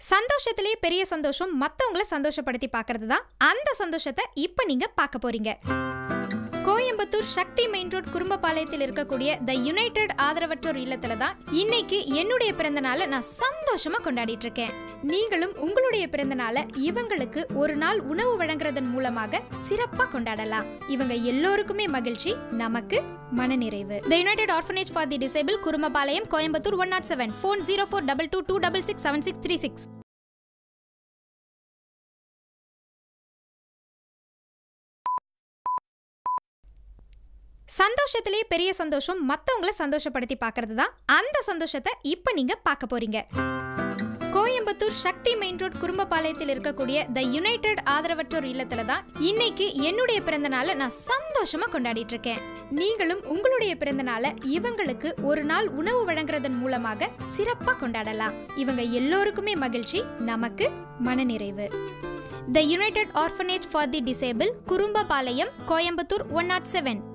சந்தோஷத்திலே பெரிய சந்தோஷம் மத்தவங்கள சந்தோஷப்படுத்தி பார்க்கிறது தான் அந்த சந்தோஷத்தை இப்ப நீங்க பார்க்க போறீங்க கோயம்புத்தூர் சக்தி மெயின் ரோட் குறும்பபாளையத்தில் இருக்கக்கூடிய த யுனைடெட் ஆதரவற்றோர் இல்லத்துல தான் இன்னைக்கு என்னுடைய பிறந்த நாளை நான் சந்தோஷமா கொண்டாடிட்டு இருக்கேன் நீங்களும் உங்களுடைய பிறந்த நாளை இவங்களுக்கு ஒரு நாள் உணவு வழங்குறதன் மூலமாக சிறப்பா கொண்டாடலாம் இவங்க எல்லோருக்குமே மகிழ்ச்சி நமக்கு மனநிறைவு the united orphanage for the disabled Kurumbapalayam Coimbatore one naught seven phone zero four double two two double six seven six three six சந்தோஷத்திலே பெரிய சந்தோஷம் மத்தவங்கள சந்தோஷப்படுத்தி பார்க்கிறது தான் அந்த சந்தோஷத்தை இப்ப நீங்க பார்க்க போறீங்க கோயம்புத்தூர் சக்தி மெயின் ரோட் குறும்பபாளையத்தில் இருக்கக்கூடிய த யுனைடெட் ஆதரவற்றோர் இல்லத்துல தான் இன்னைக்கு என்னுடைய பிறந்த நாளை நான் சந்தோஷமா கொண்டாடிட்டு இருக்கேன் நீங்களும் உங்களுடைய பிறந்த நாளை இவங்களுக்கு ஒரு நாள் உணவு வழங்குறதன் மூலமாக சிறப்பா கொண்டாடலாம் இவங்க எல்லோருக்குமே மகிழ்ச்சி நமக்கு மனநிறைவு the united orphanage for the disabled Kurumbapalayam Coimbatore one naught seven